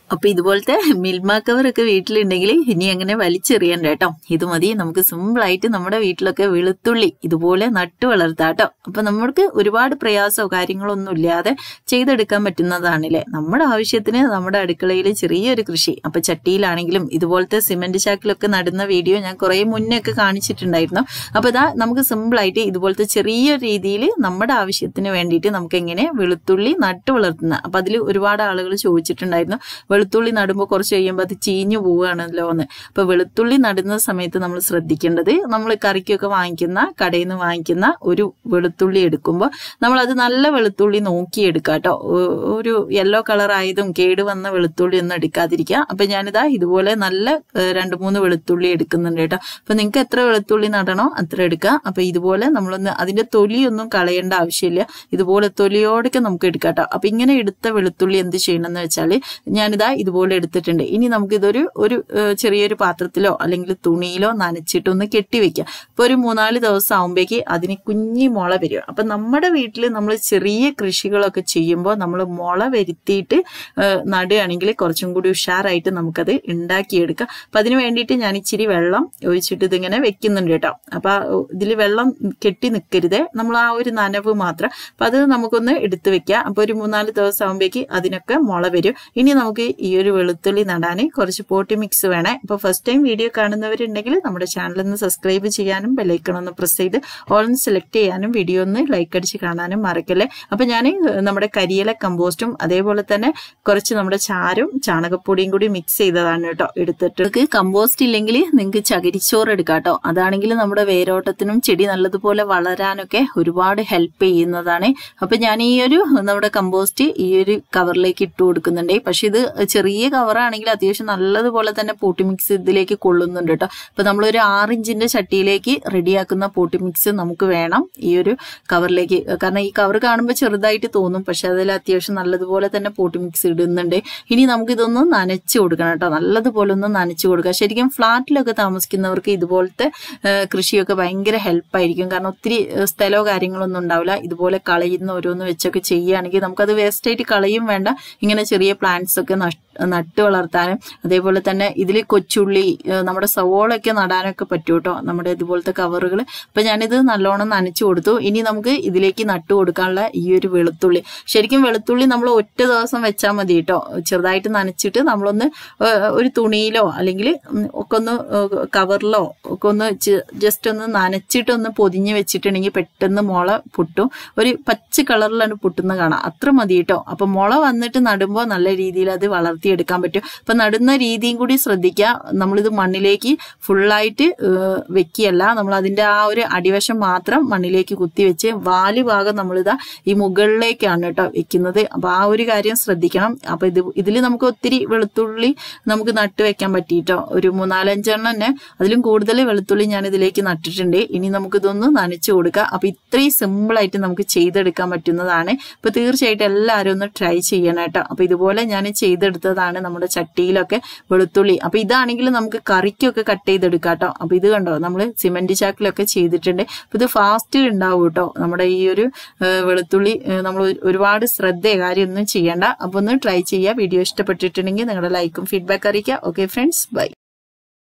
അപ്പൊ ഇതുപോലത്തെ മിൽമ കവറൊക്കെ വീട്ടിലുണ്ടെങ്കിൽ ഇനി അങ്ങനെ വലിച്ചെറിയണ്ട കേട്ടോ ഇത് മതി നമുക്ക് സിമ്പിൾ ആയിട്ട് നമ്മുടെ വീട്ടിലൊക്കെ വെളുത്തുള്ളി ഇതുപോലെ നട്ടു വളർത്താം കേട്ടോ അപ്പൊ നമ്മൾക്ക് ഒരുപാട് പ്രയാസമോ കാര്യങ്ങളോ ഒന്നും ഇല്ലാതെ ചെയ്തെടുക്കാൻ പറ്റുന്നതാണല്ലേ നമ്മുടെ ആവശ്യത്തിന് നമ്മുടെ അടുക്കളയിൽ ചെറിയൊരു കൃഷി അപ്പൊ ചട്ടിയിലാണെങ്കിലും ഇതുപോലത്തെ സിമെന്റ് ചാക്കിലൊക്കെ നടുന്ന വീഡിയോ ഞാൻ കുറെ മുന്നേ ഒക്കെ കാണിച്ചിട്ടുണ്ടായിരുന്നു അപ്പൊ ഇതാ നമുക്ക് സിമ്പിൾ ആയിട്ട് ഇതുപോലത്തെ ചെറിയ രീതിയിൽ നമ്മുടെ ആവശ്യത്തിന് വേണ്ടിയിട്ട് നമുക്ക് എങ്ങനെ വെളുത്തുള്ളി നട്ടു വളർത്തുന്ന അപ്പൊ അതിൽ ഒരുപാട് ആളുകൾ ചോദിച്ചിട്ടുണ്ടായിരുന്നു വെളുത്തുള്ളി നടുമ്പോൾ കുറച്ച് കഴിയുമ്പോൾ അത് ചീഞ്ഞു പോവുകയാണല്ലോ എന്ന് അപ്പൊ വെളുത്തുള്ളി നടുന്ന സമയത്ത് നമ്മൾ ശ്രദ്ധിക്കേണ്ടത് നമ്മൾ കറിക്കൊക്കെ വാങ്ങിക്കുന്ന കടയിൽ നിന്ന് വാങ്ങിക്കുന്ന ഒരു വെളുത്തുള്ളി എടുക്കുമ്പോൾ നമ്മൾ അത് നല്ല വെളുത്തുള്ളി നോക്കി എടുക്കുക കേട്ടോ ഒരു യെല്ലോ കളർ ആയതും കേട് വന്ന വെളുത്തുള്ളി ഒന്നും എടുക്കാതിരിക്കുക അപ്പൊ ഞാനിതാ ഇതുപോലെ നല്ല ഏഹ്, രണ്ട് മൂന്ന് വെളുത്തുള്ളി എടുക്കുന്നുണ്ട് കേട്ടോ അപ്പൊ നിങ്ങൾക്ക് എത്ര വെളുത്തുള്ളി നടണോ അത്ര എടുക്കുക അപ്പൊ ഇതുപോലെ നമ്മളൊന്ന് അതിന്റെ തൊലിയൊന്നും കളയേണ്ട ആവശ്യമില്ല ഇതുപോലെ തൊലിയോടൊക്കെ നമുക്ക് എടുക്കാം കേട്ടോ അപ്പൊ ഇങ്ങനെ എടുത്ത വെളുത്തുള്ളി എന്ത് ചെയ്യണം എന്ന് വെച്ചാൽ ഞാനിതാ ഇതുപോലെ എടുത്തിട്ടുണ്ട് ഇനി നമുക്കിതൊരു ഒരു ഏഹ്, ചെറിയൊരു പാത്രത്തിലോ അല്ലെങ്കിൽ തുണിയിലോ നനച്ചിട്ടൊന്ന് കെട്ടിവെക്കാം അപ്പൊ ഒരു മൂന്നാല് ദിവസം ആകുമ്പോഴേക്ക് അതിന് കുഞ്ഞി മുള വരും അപ്പൊ നമ്മുടെ വീട്ടിൽ നമ്മൾ ചെറിയ കൃഷികളൊക്കെ ചെയ്യുമ്പോൾ നമ്മൾ മുള വരുത്തിയിട്ട് ഏഹ്, നടുകയാണെങ്കിൽ കുറച്ചും കൂടി ഉഷാറായിട്ട് നമുക്കത് ഉണ്ടാക്കിയെടുക്കാം അപ്പൊ അതിന് വേണ്ടിയിട്ട് ഞാൻ ഇച്ചിരി വെള്ളം ഒഴിച്ചിട്ട് ഇതിങ്ങനെ വെക്കുന്നുണ്ട് കേട്ടോ അപ്പൊ ഇതിൽ വെള്ളം കെട്ടി നിൽക്കരുത് നമ്മൾ ആ ഒരു നനവ് മാത്രം അപ്പൊ അത് നമുക്കൊന്ന് എടുത്തു വെക്കാം അപ്പൊ ഒരു മൂന്നാല് ദിവസം ആകുമ്പോഴേക്ക് അതിനൊക്കെ മുള വരും ഇനി നമുക്ക് ഈ ഒരു വെളുത്തുള്ളി നടാൻ കുറച്ച് പോട്ടി മിക്സ് വേണേ ഇപ്പൊ ഫസ്റ്റ് ടൈം വീഡിയോ കാണുന്നവരുണ്ടെങ്കിൽ നമ്മുടെ ചാനൽ ഒന്ന് സബ്സ്ക്രൈബ് ചെയ്യാനും ബെല്ലൈക്കൺ ഒന്ന് പ്രസ് ചെയ്ത് ഓൾ ഒന്ന് സെലക്ട് ചെയ്യാനും വീഡിയോ ഒന്ന് ലൈക്ക് അടിച്ച് കാണാനും മറക്കല്ലേ അപ്പൊ ഞാൻ നമ്മുടെ കരിയില കമ്പോസ്റ്റും അതേപോലെ തന്നെ കുറച്ച് നമ്മുടെ ചാരും ചാണകപ്പൊടിയും കൂടി മിക്സ് ചെയ്തതാണ് കേട്ടോ എടുത്തിട്ട് നിങ്ങൾക്ക് കമ്പോസ്റ്റ് ഇല്ലെങ്കിൽ നിങ്ങൾക്ക് ചകിരിച്ചോറ് എടുക്കാം കേട്ടോ അതാണെങ്കിൽ നമ്മുടെ വേരോട്ടത്തിനും ചെടി നല്ലതുപോലെ വളരാനൊക്കെ ഒരുപാട് ഹെൽപ്പ് ചെയ്യുന്നതാണ് അപ്പൊ ഞാൻ ഈ ഒരു നമ്മുടെ കമ്പോസ്റ്റ് ഈ ഒരു കവറിലേക്ക് ഇട്ട് കൊടുക്കുന്നുണ്ട് പക്ഷെ ഇത് ചെറിയ കവറാണെങ്കിൽ അത്യാവശ്യം നല്ലതുപോലെ തന്നെ പോട്ടി മിക്സ് ഇതിലേക്ക് കൊള്ളുന്നുണ്ട് കേട്ടോ അപ്പൊ നമ്മളൊരു ആറിഞ്ചിന്റെ ചട്ടിയിലേക്ക് റെഡിയാക്കുന്ന പോട്ടി മിക്സ് നമുക്ക് വേണം ഈ ഒരു കവറിലേക്ക് കാരണം ഈ കവർ കാണുമ്പോൾ ചെറുതായിട്ട് തോന്നും പക്ഷെ അതിൽ അത്യാവശ്യം നല്ലതുപോലെ തന്നെ പോട്ടി മിക്സ് ഇടുന്നുണ്ട് ഇനി നമുക്ക് ഇതൊന്ന് നനച്ചു കൊടുക്കണം കേട്ടോ നല്ലതുപോലെ ഒന്ന് നനച്ചു കൊടുക്കുക ശരിക്കും ഫ്ലാറ്റിലൊക്കെ താമസിക്കുന്നവർക്ക് ഇതുപോലത്തെ ആ, കൃഷിയൊക്കെ ഭയങ്കര ഹെൽപ്പായിരിക്കും കാരണം ഒത്തിരി ആ, സ്ഥലമോ കാര്യങ്ങളൊന്നും ഉണ്ടാവില്ല ഇതുപോലെ കളയുന്ന ഓരോന്ന് വെച്ചൊക്കെ ചെയ്യുകയാണെങ്കിൽ നമുക്കത് വേസ്റ്റ് ആയിട്ട് കളയും വേണ്ട ഇങ്ങനെ ചെറിയ പ്ലാന്റ്സ് ഒക്കെ നഷ്- നട്ട് വളർത്താനും അതേപോലെ തന്നെ ഇതിൽ കൊച്ചുള്ളി ആ, നമ്മുടെ സവോളൊക്കെ നടാനൊക്കെ പറ്റും കേട്ടോ നമ്മുടെ ഇതുപോലത്തെ കവറുകൾ അപ്പൊ ഞാനിത് നല്ലോണം നനച്ചു കൊടുത്തു ഇനി നമുക്ക് ഇതിലേക്ക് നട്ടു കൊടുക്കാനുള്ള ഈ ഒരു വെളുത്തുള്ളി ശരിക്കും വെളുത്തുള്ളി നമ്മൾ ഒറ്റ ദിവസം വെച്ചാൽ മതി കേട്ടോ ചെറുതായിട്ട് നനച്ചിട്ട് നമ്മളൊന്ന് ആ, ഒരു തുണിയിലോ അല്ലെങ്കിൽ ഉം, ഒക്കെ ഒന്ന് കവറിലോ ഒക്കെ ഒന്ന് ജസ്റ്റ് ഒന്ന് നനച്ചിട്ടൊന്ന് പൊതിഞ്ഞ് വെച്ചിട്ടുണ്ടെങ്കിൽ പെട്ടെന്ന് മുള പൊട്ടും ഒരു പച്ച കളറിലാണ് പൊട്ടുന്ന കാണാം അത്ര മതി കേട്ടോ അപ്പൊ മുള വന്നിട്ട് നടുമ്പോൾ നല്ല രീതിയിൽ അത് വളർത്തിയെടുക്കാൻ പറ്റും അപ്പൊ നടുന്ന രീതിയും കൂടി ശ്രദ്ധിക്കുക നമ്മളിത് മണ്ണിലേക്ക് ഫുള്ളായിട്ട് വെക്കുകയല്ല നമ്മൾ അതിന്റെ ആ ഒരു അടിവശം മാത്രം മണ്ണിലേക്ക് കുത്തി വെച്ച് വാല് ഭാഗം നമ്മളിതാ ഈ മുകളിലേക്കാണ് കേട്ടോ വെക്കുന്നത് അപ്പൊ ആ ഒരു കാര്യം ശ്രദ്ധിക്കണം അപ്പൊ ഇത് ഇതിൽ നമുക്ക് ഒത്തിരി വെളുത്തുള്ളി നമുക്ക് നട്ട് വെക്കാൻ പറ്റിയിട്ടോ ഒരു മൂന്നാലഞ്ചെണ്ണം തന്നെ അതിലും കൂടുതൽ വെളുത്തുള്ളി ഞാൻ ഇതിലേക്ക് നട്ടിട്ടുണ്ട് ഇനി നമുക്കിതൊന്ന് നനച്ചു കൊടുക്കാം അപ്പൊ ഇത്രയും സിമ്പിൾ ആയിട്ട് നമുക്ക് ചെയ്തെടുക്കാൻ പറ്റുന്നതാണ് അപ്പൊ തീർച്ചയായിട്ടും എല്ലാവരും ഒന്ന് ട്രൈ ചെയ്യണം കേട്ടോ അപ്പൊ ഇതുപോലെ ഞാൻ ചെയ്തെടുത്തതാണ് നമ്മുടെ ചട്ടിയിലൊക്കെ വെളുത്തുള്ളി അപ്പൊ ഇതാണെങ്കിൽ നമുക്ക് കറിക്കൊക്കെ കട്ട് ചെയ്തെടുക്കാം കേട്ടോ അപ്പൊ ഇത് കണ്ടോ നമ്മൾ സിമെന്റ് ചാക്കിലൊക്കെ ചെയ്തിട്ടുണ്ട് അപ്പൊ ഇത് ഫാസ്റ്റ് ഉണ്ടാവും കേട്ടോ നമ്മുടെ ഈ ഒരു ആ, വെളുത്തുള്ളി നമ്മൾ ഒരുപാട് ശ്രദ്ധയോ കാര്യമൊന്നും ചെയ്യണ്ട അപ്പൊ ഒന്ന് ട്രൈ ചെയ്യുക വീഡിയോ ഇഷ്ടപ്പെട്ടിട്ടുണ്ടെങ്കിൽ നിങ്ങളുടെ ലൈക്കും ഫീഡ്ബാക്ക് അറിയിക്കുക ഓക്കെ ഫ്രണ്ട്സ് ബൈ